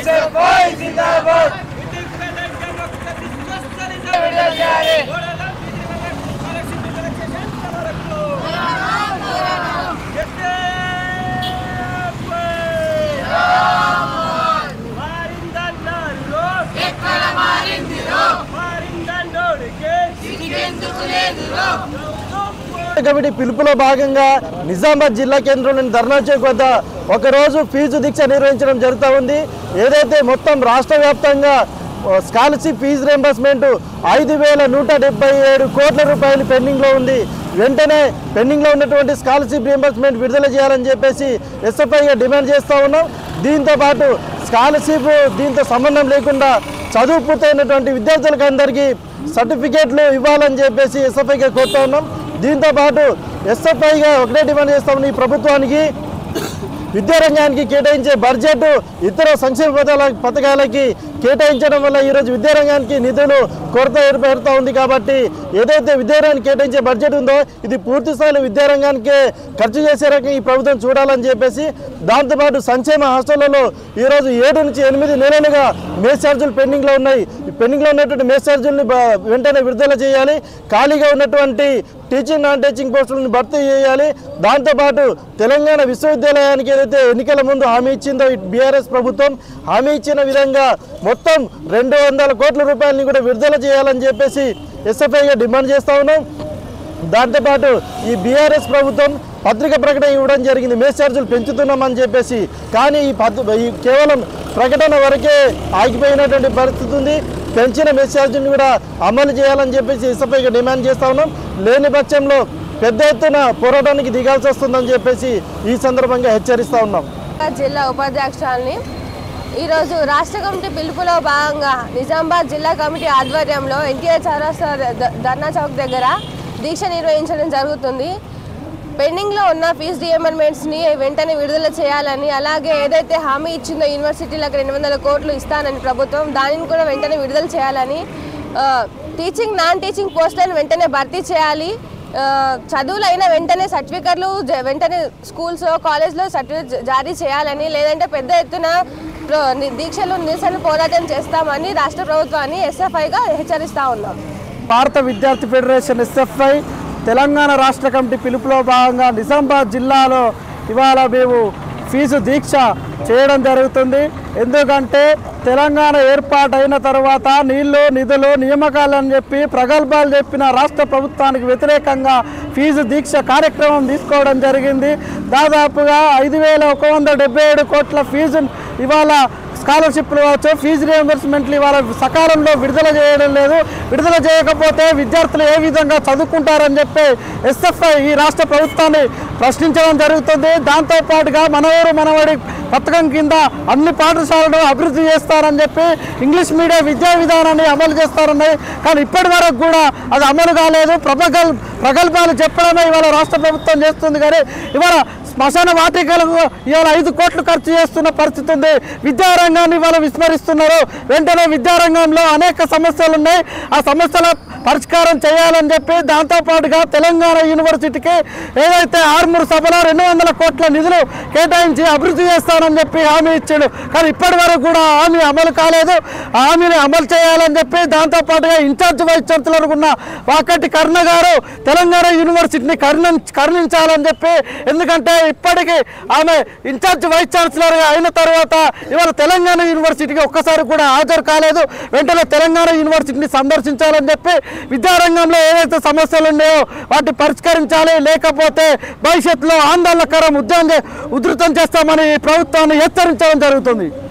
committee పిలుపులో భాగంగా నిజామాబాద్ జిల్లా కేంద్రంలోని ధర్నా చౌక్ వద్ద ఒకరోజు ఫీజు దీక్ష నిర్వహించడం జరుగుతూ ఉంది ఏదైతే మొత్తం రాష్ట్ర వ్యాప్తంగా ఆ, స్కాలర్షిప్ ఫీజు రియంబర్స్మెంట్ ఐదు వేల నూట డెబ్బై ఏడు కోట్ల రూపాయలు పెండింగ్లో ఉంది వెంటనే పెండింగ్లో ఉన్నటువంటి స్కాలర్షిప్ రియంబర్స్మెంట్ విడుదల చేయాలని చెప్పేసి ఎస్ఎఫ్ఐగా డిమాండ్ చేస్తూ ఉన్నాం దీంతో పాటు స్కాలర్షిప్ దీంతో సంబంధం లేకుండా చదువు పూర్తయినటువంటి విద్యార్థులకు అందరికీ సర్టిఫికేట్లు ఇవ్వాలని చెప్పేసి ఎస్ఎఫ్ఐగా కోరుతా ఉన్నాం దీంతో పాటు ఎస్ఎఫ్ఐగా ఒకటే డిమాండ్ చేస్తా ఉన్నాం ఈ ప్రభుత్వానికి విద్యారంగానికి కేటాయించే బడ్జెట్ ఇతర సంక్షేమ పథకాల పథకాలకి కేటాయించడం వల్ల ఈరోజు విద్యారంగానికి నిధులు కొరత ఏర్పడుతూ ఉంది కాబట్టి ఏదైతే విద్యారంగానికి కేటాయించే బడ్జెట్ ఉందో ఇది పూర్తి స్థాయిలో విద్యారంగానికే ఖర్చు చేసే రకంగా ఈ ప్రభుత్వం చూడాలని చెప్పేసి దాంతోపాటు సంక్షేమ హాస్టళ్లలో ఈరోజు ఏడు నుంచి ఎనిమిది నెలలుగా మేస్ ఛార్జీలు పెండింగ్లో ఉన్నాయి ఈ పెండింగ్లో ఉన్నటువంటి మేస్ ఛార్జీలని బ- వెంటనే విడుదల చేయాలి ఖాళీగా ఉన్నటువంటి టీచింగ్ నాన్ టీచింగ్ పోస్టులను భర్తీ చేయాలి దాంతోపాటు తెలంగాణ విశ్వవిద్యాలయానికి ఏదైతే ఎన్నికల ముందు హామీ ఇచ్చిందో ఈ బీఆర్ఎస్ ప్రభుత్వం హామీ ఇచ్చిన విధంగా మొత్తం రెండు వందల కోట్ల రూపాయలని కూడా విడుదల చేయాలని చెప్పేసి ఎస్ఎఫ్ఐగా డిమాండ్ చేస్తా ఉన్నాం దాంతోపాటు ఈ బీఆర్ఎస్ ప్రభుత్వం పత్రిక ప్రకటన ఇవ్వడం జరిగింది మేస్ ఛార్జీలు పెంచుతున్నామని చెప్పేసి కానీ ఈ పద్ ఈ కేవలం ప్రకటన వరకే ఆగిపోయినటువంటి పరిస్థితి ఉంది పెంచిన మెస్ ఛార్జీని కూడా అమలు చేయాలని చెప్పేసి ఇసుపైగా డిమాండ్ చేస్తా ఉన్నాం లేని పక్షంలో పెద్ద ఎత్తున పోరాటానికి దిగాల్సి వస్తుందని చెప్పేసి ఈ సందర్భంగా హెచ్చరిస్తా ఉన్నాం జిల్లా ఉపాధ్యక్షురాలని ఈరోజు రాష్ట్ర కమిటీ పిలుపులో భాగంగా నిజామాబాద్ జిల్లా కమిటీ ఆధ్వర్యంలో ఎన్టీఆర్ చౌరస్తా ద- ధర్నా చౌక్ దగ్గర దీక్ష నిర్వహించడం జరుగుతుంది పెండింగ్లో ఉన్న ఫీజు రియంబర్మెంట్స్ని వెంటనే విడుదల చేయాలని అలాగే ఏదైతే హామీ ఇచ్చిందో యూనివర్సిటీలకు రెండు వందల కోట్లు ఇస్తానని ప్రభుత్వం దానిని కూడా వెంటనే విడుదల చేయాలని ఆ, టీచింగ్ నాన్ టీచింగ్ పోస్టులను వెంటనే భర్తీ చేయాలి ఆ, చదువులైన వెంటనే సర్టిఫికెట్లు జ- వెంటనే స్కూల్స్ కాలేజ్లో సర్టిఫికెట్ జ- జారీ చేయాలని లేదంటే పెద్ద ఎత్తున ప్ర- ని- దీక్షలు నిరసన పోరాటం చేస్తామని రాష్ట్ర ప్రభుత్వాన్ని ఎస్ఎఫ్ఐగా హెచ్చరిస్తా ఉన్నాం భారత విద్యార్థి ఫెడరేషన్ ఎస్ఎఫ్ఐ తెలంగాణ రాష్ట్ర కమిటీ పిలుపులో భాగంగా నిజామాబాద్ జిల్లాలో ఇవాళ మేము ఫీజు దీక్ష చేయడం జరుగుతుంది ఎందుకంటే తెలంగాణ ఏర్పాటైన తర్వాత నీళ్లు నిధులు నియామకాలని చెప్పి ప్రగల్భాలు చెప్పిన రాష్ట్ర ప్రభుత్వానికి వ్యతిరేకంగా ఫీజు దీక్ష కార్యక్రమం తీసుకోవడం జరిగింది దాదాపుగా ఐదు వేల ఒక వంద డెబ్బై ఏడు కోట్ల ఫీజు ఇవాళ స్కాలర్షిప్లు కావచ్చు ఫీజు రియంబర్స్మెంట్లు ఇవాళ సకాలంలో విడుదల చేయడం లేదు విడుదల చేయకపోతే విద్యార్థులు ఏ విధంగా చదువుకుంటారని చెప్పి ఎస్ఎఫ్ఐ ఈ రాష్ట్ర ప్రభుత్వాన్ని ప్రశ్నించడం జరుగుతుంది దాంతోపాటుగా మనవరు మనవడి పథకం కింద అన్ని పాఠశాలను అభివృద్ధి చేస్తారని చెప్పి ఇంగ్లీష్ మీడియం విద్యా విధానాన్ని అమలు చేస్తారన్నాయి కానీ ఇప్పటి వరకు కూడా అది అమలు కాలేదు ప్రగల్ ప్రగల్భాలు చెప్పడమే ఇవాళ రాష్ట్ర ప్రభుత్వం చేస్తుంది కానీ ఇవాళ శ్మశాన వాటికలకు ఇవాళ ఐదు కోట్లు ఖర్చు చేస్తున్న పరిస్థితి ఉంది విద్యారంగాన్ని ఇవాళ విస్మరిస్తున్నారు వెంటనే విద్యారంగంలో అనేక సమస్యలు ఉన్నాయి ఆ సమస్యల పరిష్కారం చేయాలని చెప్పి దాంతోపాటుగా తెలంగాణ యూనివర్సిటీకి ఏదైతే ఆరుమూరు సభలో రెండు వందల కోట్ల నిధులు కేటాయించి అభివృద్ధి చేస్తానని చెప్పి హామీ ఇచ్చాడు కానీ ఇప్పటి వరకు కూడా ఆ హామీ అమలు కాలేదు ఆ హామీని అమలు చేయాలని చెప్పి దాంతోపాటుగా ఇన్ఛార్జ్ వైస్ ఛాన్సలర్ ఉన్న వాకటి కర్ణ గారు తెలంగాణ యూనివర్సిటీని కరుణ కరుణించాలని చెప్పి ఎందుకంటే ఇప్పటికీ ఆమె ఇన్ఛార్జ్ వైస్ ఛాన్సలర్ అయిన తర్వాత ఇవాళ తెలంగాణ యూనివర్సిటీకి ఒక్కసారి కూడా హాజరు కాలేదు వెంటనే తెలంగాణ యూనివర్సిటీని సందర్శించాలని చెప్పి విద్యారంగంలో ఏదైతే సమస్యలు ఉన్నాయో వాటిని పరిష్కరించాలి లేకపోతే భవిష్యత్తులో ఆందోళనకరం ఉద్యమం చే- ఉధృతం చేస్తామని ప్రభుత్వాన్ని హెచ్చరించడం జరుగుతుంది